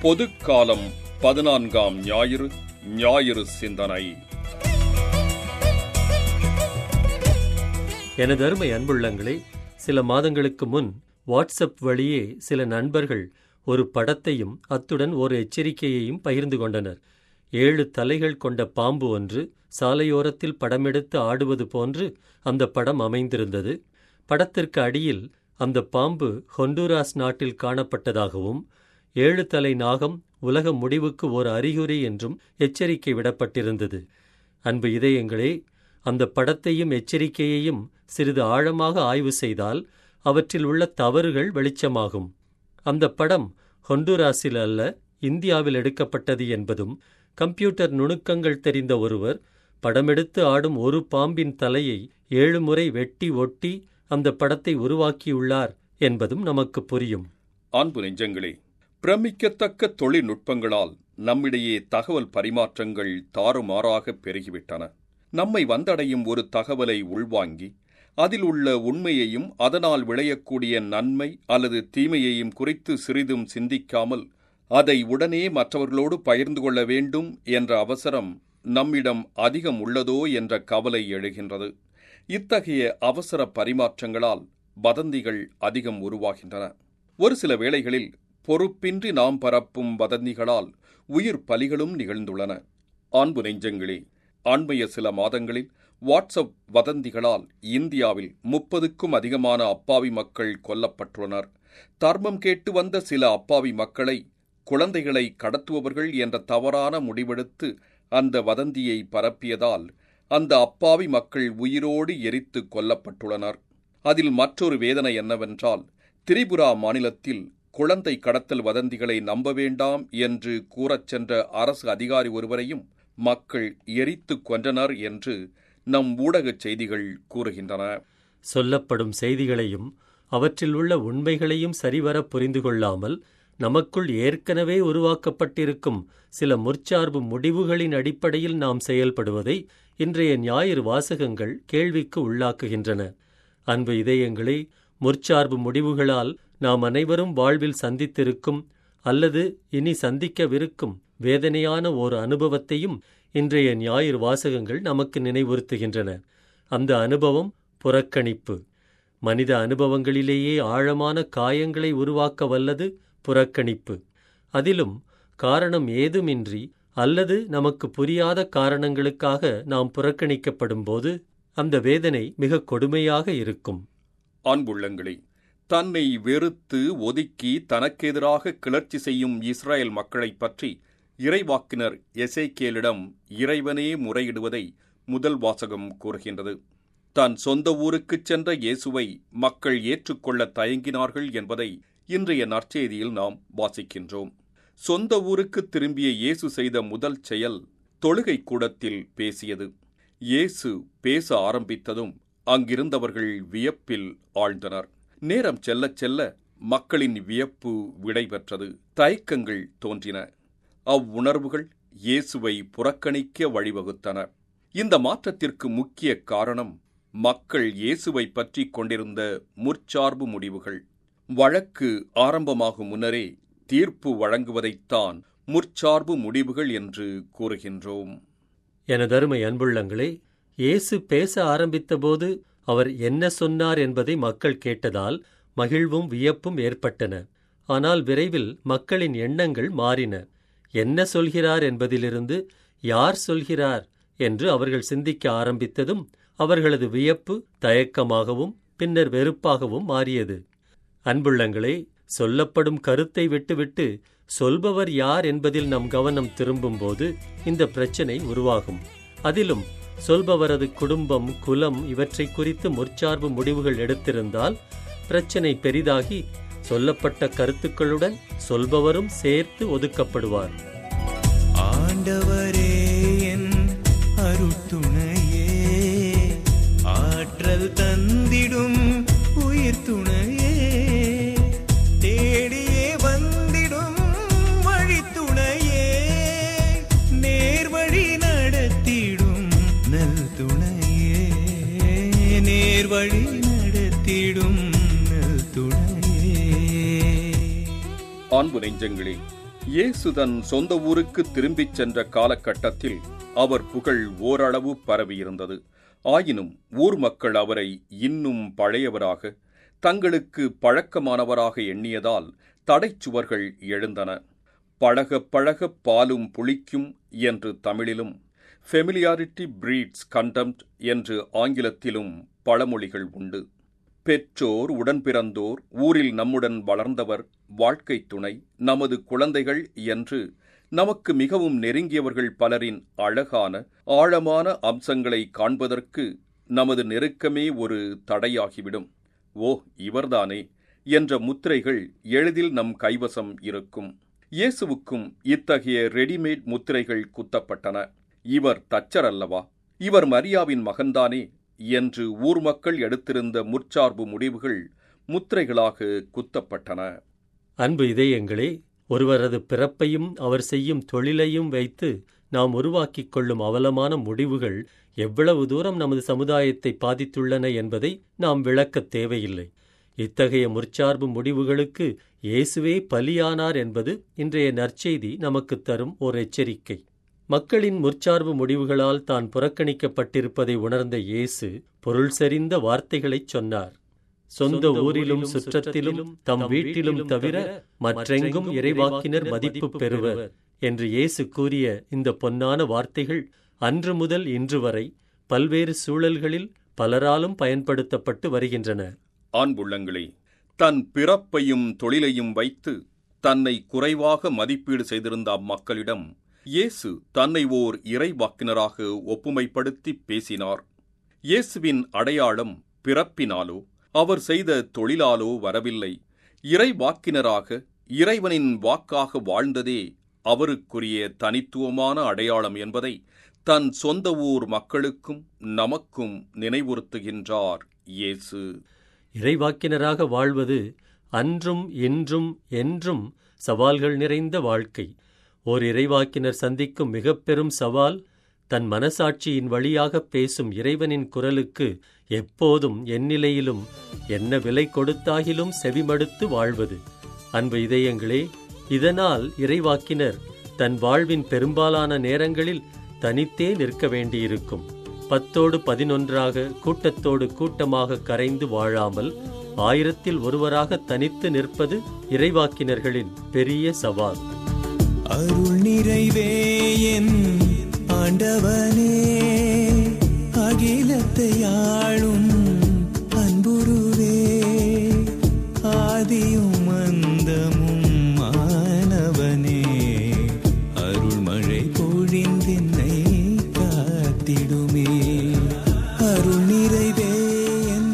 பொதுக்காலம் பதினான்காம் ஞாயிறு ஞாயிறு சிந்தனை எனது அருமை அன்புள்ளங்களே சில மாதங்களுக்கு முன் வாட்ஸ்அப் வழியே சில நண்பர்கள் ஒரு படத்தையும் அத்துடன் ஒரு எச்சரிக்கையையும் பகிர்ந்து கொண்டனர் ஏழு தலைகள் கொண்ட பாம்பு ஒன்று சாலையோரத்தில் படமெடுத்து ஆடுவது போன்று அந்த படம் அமைந்திருந்தது படத்திற்கு அடியில் அந்த பாம்பு ஹொண்டுராஸ் நாட்டில் காணப்பட்டதாகவும் ஏழு தலை நாகம் உலக முடிவுக்கு ஒரு அறிகுறி என்றும் எச்சரிக்கை விடப்பட்டிருந்தது அன்பு இதயங்களே அந்த படத்தையும் எச்சரிக்கையையும் சிறிது ஆழமாக ஆய்வு செய்தால் அவற்றில் உள்ள தவறுகள் வெளிச்சமாகும் அந்த படம் ஹொண்டுராஸில் அல்ல இந்தியாவில் எடுக்கப்பட்டது என்பதும் கம்ப்யூட்டர் நுணுக்கங்கள் தெரிந்த ஒருவர் படமெடுத்து ஆடும் ஒரு பாம்பின் தலையை ஏழு முறை வெட்டி ஒட்டி அந்த படத்தை உருவாக்கியுள்ளார் என்பதும் நமக்கு புரியும் அன்பு நெஞ்சங்களே பிரமிக்கத்தக்க தொழில்நுட்பங்களால் நம்மிடையே தகவல் பரிமாற்றங்கள் தாறுமாறாக பெருகிவிட்டன நம்மை வந்தடையும் ஒரு தகவலை உள்வாங்கி அதில் உள்ள உண்மையையும் அதனால் விளையக்கூடிய நன்மை அல்லது தீமையையும் குறித்து சிறிதும் சிந்திக்காமல் அதை உடனே மற்றவர்களோடு பகிர்ந்து கொள்ள வேண்டும் என்ற அவசரம் நம்மிடம் அதிகம் உள்ளதோ என்ற கவலை எழுகின்றது இத்தகைய அவசர பரிமாற்றங்களால் வதந்திகள் அதிகம் உருவாகின்றன ஒரு சில வேளைகளில் பொறுப்பின்றி நாம் பரப்பும் வதந்திகளால் உயிர் பலிகளும் நிகழ்ந்துள்ளன அன்பு நெஞ்சங்களே அண்மைய சில மாதங்களில் வாட்ஸ்அப் வதந்திகளால் இந்தியாவில் முப்பதுக்கும் அதிகமான அப்பாவி மக்கள் கொல்லப்பட்டுள்ளனர் தர்மம் கேட்டு வந்த சில அப்பாவி மக்களை குழந்தைகளை கடத்துபவர்கள் என்ற தவறான முடிவெடுத்து அந்த வதந்தியை பரப்பியதால் அந்த அப்பாவி மக்கள் உயிரோடு எரித்து கொல்லப்பட்டுள்ளனர் அதில் மற்றொரு வேதனை என்னவென்றால் திரிபுரா மாநிலத்தில் குழந்தை கடத்தல் வதந்திகளை நம்ப வேண்டாம் என்று கூறச் சென்ற அரசு அதிகாரி ஒருவரையும் மக்கள் எரித்து கொன்றனர் என்று நம் ஊடகச் செய்திகள் கூறுகின்றன சொல்லப்படும் செய்திகளையும் அவற்றில் உள்ள உண்மைகளையும் சரிவர புரிந்து கொள்ளாமல் நமக்குள் ஏற்கனவே உருவாக்கப்பட்டிருக்கும் சில முற்சார்பு முடிவுகளின் அடிப்படையில் நாம் செயல்படுவதை இன்றைய ஞாயிறு வாசகங்கள் கேள்விக்கு உள்ளாக்குகின்றன அன்பு இதயங்களே முற்சார்பு முடிவுகளால் நாம் அனைவரும் வாழ்வில் சந்தித்திருக்கும் அல்லது இனி சந்திக்கவிருக்கும் வேதனையான ஓர் அனுபவத்தையும் இன்றைய ஞாயிறு வாசகங்கள் நமக்கு நினைவுறுத்துகின்றன அந்த அனுபவம் புறக்கணிப்பு மனித அனுபவங்களிலேயே ஆழமான காயங்களை உருவாக்க வல்லது புறக்கணிப்பு அதிலும் காரணம் ஏதுமின்றி அல்லது நமக்கு புரியாத காரணங்களுக்காக நாம் புறக்கணிக்கப்படும் போது அந்த வேதனை மிக கொடுமையாக இருக்கும் அன்புள்ளங்களே தன்னை வெறுத்து ஒதுக்கி தனக்கெதிராக கிளர்ச்சி செய்யும் இஸ்ரேல் மக்களைப் பற்றி இறைவாக்கினர் எசேக்கியலிடம் இறைவனே முறையிடுவதை முதல் வாசகம் கூறுகின்றது தன் சொந்த ஊருக்குச் சென்ற இயேசுவை மக்கள் ஏற்றுக்கொள்ள தயங்கினார்கள் என்பதை இன்றைய நற்செய்தியில் நாம் வாசிக்கின்றோம் சொந்த ஊருக்கு திரும்பிய இயேசு செய்த முதல் செயல் தொழுகை கூடத்தில் பேசியது இயேசு பேச ஆரம்பித்ததும் அங்கிருந்தவர்கள் வியப்பில் ஆழ்ந்தனர் நேரம் செல்லச் செல்ல மக்களின் வியப்பு விடைபெற்றது தயக்கங்கள் தோன்றின அவ்வுணர்வுகள் இயேசுவை புறக்கணிக்க வழிவகுத்தன இந்த மாற்றத்திற்கு முக்கிய காரணம் மக்கள் இயேசுவை பற்றி கொண்டிருந்த முற்சார்பு முடிவுகள் வழக்கு ஆரம்பமாகும் முன்னரே தீர்ப்பு வழங்குவதைத்தான் முற்சார்பு முடிவுகள் என்று கூறுகின்றோம் எனதருமை அன்புள்ளங்களே இயேசு பேச ஆரம்பித்தபோது அவர் என்ன சொன்னார் என்பதை மக்கள் கேட்டதால் மகிழ்வும் வியப்பும் ஏற்பட்டன ஆனால் விரைவில் மக்களின் எண்ணங்கள் மாறின என்ன சொல்கிறார் என்பதிலிருந்து யார் சொல்கிறார் என்று அவர்கள் சிந்திக்க ஆரம்பித்ததும் அவர்களது வியப்பு தயக்கமாகவும் பின்னர் வெறுப்பாகவும் மாறியது அன்புள்ளங்களே சொல்லப்படும் கருத்தை விட்டுவிட்டு சொல்பவர் யார் என்பதில் நம் கவனம் திரும்பும்போது இந்த பிரச்சனை உருவாகும் அதிலும் சொல்பவரது குடும்பம் குலம் இவற்றை குறித்து முற்சார்பு முடிவுகள் எடுத்திருந்தால் பிரச்சனை பெரிதாகி சொல்லப்பட்ட கருத்துக்களுடன் சொல்பவரும் சேர்த்து ஒதுக்கப்படுவார் ஆண்டவரே என் அருட்டுணையே ஆற்றல் தந்திடும் உயிர் துணையே தேடியே வந்திடும் வழித்துணையே நேர்வழி நடத்திடும் நல் துணையே நேர்வழி நடத்திடும் நல் துணையே அன்பு நெஞ்சங்களே இயேசு தன் சொந்த ஊருக்கு திரும்பிச் சென்ற காலகட்டத்தில் அவர் புகழ் ஓரளவு பரவியிருந்தது ஆயினும் ஊர் மக்கள் அவரை இன்னும் பழையவராக தங்களுக்கு பழக்கமானவராக எண்ணியதால் தடைச்சுவர்கள் எழுந்தன பழக பழக பாலும் புளிக்கும் என்று தமிழிலும் ஃபெமிலியாரிட்டி பிரீட்ஸ் கண்டம்ட் என்று ஆங்கிலத்திலும் பழமொழிகள் உண்டு பெற்றோர் உடன்பிறந்தோர் ஊரில் நம்முடன் வளர்ந்தவர் வாழ்க்கை துணை நமது குழந்தைகள் என்று நமக்கு மிகவும் நெருங்கியவர்கள் பலரின் அழகான ஆழமான அம்சங்களை காண்பதற்கு நமது நெருக்கமே ஒரு தடையாகிவிடும் ஓ இவர்தானே என்ற முத்திரைகள் எளிதில் நம் கைவசம் இருக்கும் இயேசுவுக்கும் இத்தகைய ரெடிமேட் முத்திரைகள் குத்தப்பட்டன இவர் தச்சர் அல்லவா இவர் மரியாவின் மகன்தானே என்று ஊர் மக்கள் எடுத்திருந்த முற்சார்பு முடிவுகள் முத்திரைகளாக குத்தப்பட்டன அன்பு இதயங்களே ஒருவரது பிறப்பையும் அவர் செய்யும் தொழிலையும் வைத்து நாம் உருவாக்கிக் கொள்ளும் அவலமான முடிவுகள் எவ்வளவு தூரம் நமது சமுதாயத்தை பாதித்துள்ளன என்பதை நாம் விளக்கத் தேவையில்லை இத்தகைய முற்சார்பு முடிவுகளுக்கு இயேசுவே பலியானார் என்பது இன்றைய நற்செய்தி நமக்குத் தரும் ஓர் எச்சரிக்கை மக்களின் முற்சார்பு முடிவுகளால் தான் புறக்கணிக்கப்பட்டிருப்பதை உணர்ந்த இயேசு பொருள் செறிந்த வார்த்தைகளைச் சொன்னார் சொந்த ஊரிலும் சுற்றத்திலும் தம் வீட்டிலும் தவிர மற்றெங்கும் இறைவாக்கினர் மதிப்பு பெறுவர் என்று இயேசு கூறிய இந்த பொன்னான வார்த்தைகள் அன்று முதல் இன்று வரை பல்வேறு சூழல்களில் பலராலும் பயன்படுத்தப்பட்டு வருகின்றன ஆண்புள்ளங்களே தன் பிறப்பையும் தொழிலையும் வைத்து தன்னை குறைவாக மதிப்பீடு செய்திருந்த அம்மக்களிடம் இயேசு தன்னை ஓர் இறைவாக்கினராக ஒப்புமைப்படுத்தி பேசினார் இயேசுவின் அடையாளம் பிறப்பினாலோ அவர் செய்த தொழிலாலோ வரவில்லை இறைவாக்கினராக இறைவனின் வாக்காக வாழ்ந்ததே அவருக்குரிய தனித்துவமான அடையாளம் என்பதை தன் சொந்த ஊர் மக்களுக்கும் நமக்கும் நினைவுறுத்துகின்றார் இயேசு இறைவாக்கினராக வாழ்வது அன்றும் இன்றும் என்றும் சவால்கள் நிறைந்த வாழ்க்கை ஓர் இறைவாக்கினர் சந்திக்கும் மிக பெரும் சவால் தன் மனசாட்சியின் வழியாக பேசும் இறைவனின் குரலுக்கு எப்போதும் எந்நிலையிலும் என்ன விலை கொடுத்தாகிலும் செவிமடுத்து வாழ்வது அன்பு இதயங்களே இதனால் இறைவாக்கினர் தன் வாழ்வின் பெரும்பாலான நேரங்களில் தனித்தே நிற்க வேண்டியிருக்கும் பத்தோடு பதினொன்றாக கூட்டத்தோடு கூட்டமாக கரைந்து வாழாமல் ஆயிரத்தில் ஒருவராக தனித்து நிற்பது இறைவாக்கினர்களின் பெரிய சவால் அருள் நிறைவே என் ஆண்டவனே அகிலத்தை ஆளும் அன்புருவே ஆதியும் அந்தமும் மாணவனே அருள்மழை பொழிந்தென்னை காத்திடுமே அருள் நிறைவே என்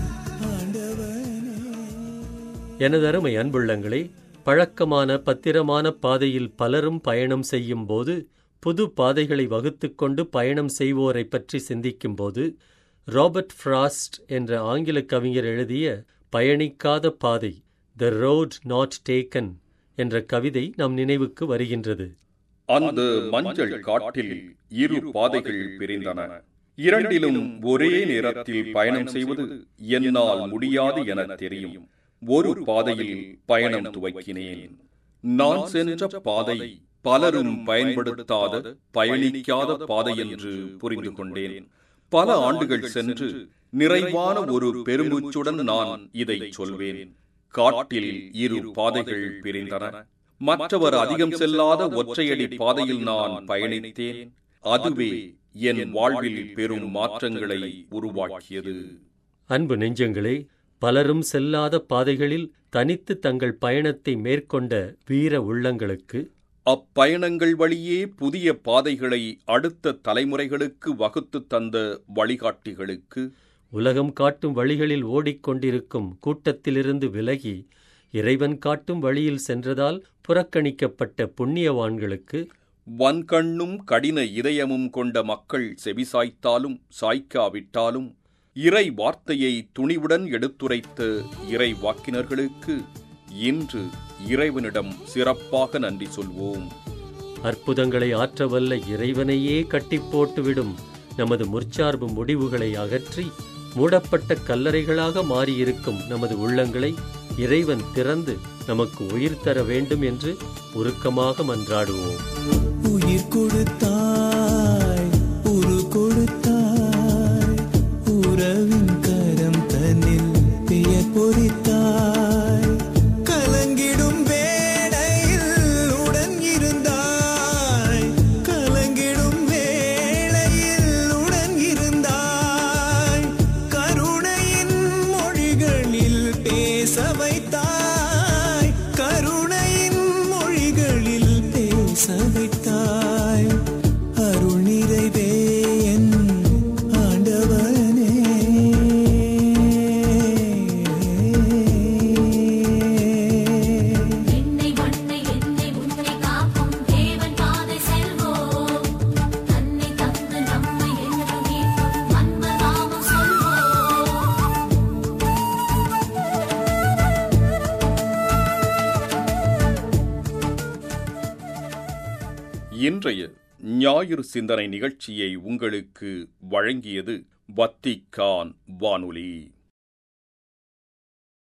ஆண்டவனே எனதருமை அன்புள்ளங்களே பழக்கமான பத்திரமான பாதையில் பலரும் பயணம் செய்யும் போது புது பாதைகளை வகுத்துக்கொண்டு பயணம் செய்வோரை பற்றி சிந்திக்கும்போது ராபர்ட் ஃப்ராஸ்ட் என்ற ஆங்கில கவிஞர் எழுதிய பயணிக்காத பாதை த ரோட் நாட் டேக்கன் என்ற கவிதை நம் நினைவுக்கு வருகின்றது அந்த மஞ்சள் காட்டில் இரு பாதைகள் பிரிந்தன இரண்டிலும் ஒரே நேரத்தில் பயணம் செய்வது என்னால் முடியாது என தெரியும் ஒரு பாதையில் பயணம் துவக்கினேன் நான் சென்ற பாதை பலரும் பயன்படுத்தாத பயணிக்காத பாதை என்று புரிந்து கொண்டேன் பல ஆண்டுகள் சென்று நிறைவான ஒரு பெருமூச்சுடன் நான் இதை சொல்வேன் காட்டில் இரு பாதைகள் பிரிந்தன மற்றவர் அதிகம் செல்லாத ஒற்றையடி பாதையில் நான் பயணித்தேன் அதுவே என் வாழ்வில் பெரும் மாற்றங்களை உருவாக்கியது அன்பு நெஞ்சங்களே பலரும் செல்லாத பாதைகளில் தனித்து தங்கள் பயணத்தை மேற்கொண்ட வீர உள்ளங்களுக்கு அப்பயணங்கள் வழியே புதிய பாதைகளை அடுத்த தலைமுறைகளுக்கு வகுத்துத் தந்த வழிகாட்டிகளுக்கு உலகம் காட்டும் வழிகளில் ஓடிக்கொண்டிருக்கும் கூட்டத்திலிருந்து விலகி இறைவன் காட்டும் வழியில் சென்றதால் புறக்கணிக்கப்பட்ட புண்ணியவான்களுக்கு வன்கண்ணும் கடின இதயமும் கொண்ட மக்கள் செவிசாய்த்தாலும் சாய்க்காவிட்டாலும் இறை வார்த்தையை துணிவுடன் எடுத்துரைத்த இறை வாக்கினர்களுக்கு இன்று இறைவனிடம் சிறப்பாக நன்றி சொல்வோம் அற்புதங்களை ஆற்றவல்ல இறைவனையே கட்டிப் போட்டுவிடும் நமது முற்சார்பு முடிவுகளை அகற்றி மூடப்பட்ட கல்லறைகளாக மாறியிருக்கும் நமது உள்ளங்களை இறைவன் திறந்து நமக்கு உயிர் தர வேண்டும் என்று உருக்கமாக மன்றாடுவோம் உயிர் கொடுத்தாய் உரு கொடுத்தாய் உறவின் கரம் தன்னில் பெயர் பொறித்தாய் கலங்கிடும் வேளையில் உடன் இருந்தாய் கலங்கிடும் வேளையில் உடன் இருந்தாய் கருணையின் மொழிகளில் பேச வைத்தாய் கருணையின் மொழிகளில் பேச வைத்தாய் அருள் நிறைவே என் ஆண்டவனே என்னை மண்ணை என்னை உன்னை காக்கும் தேவன் பாதை செல்வோம் தன்னை தந்து நம்மை என்று மீட்கும் அன்பர் நாமம் சொல்வோம் இன்றைய ஞாயிறு சிந்தனை நிகழ்ச்சியை உங்களுக்கு வழங்கியது வத்திக்கான் வானொலி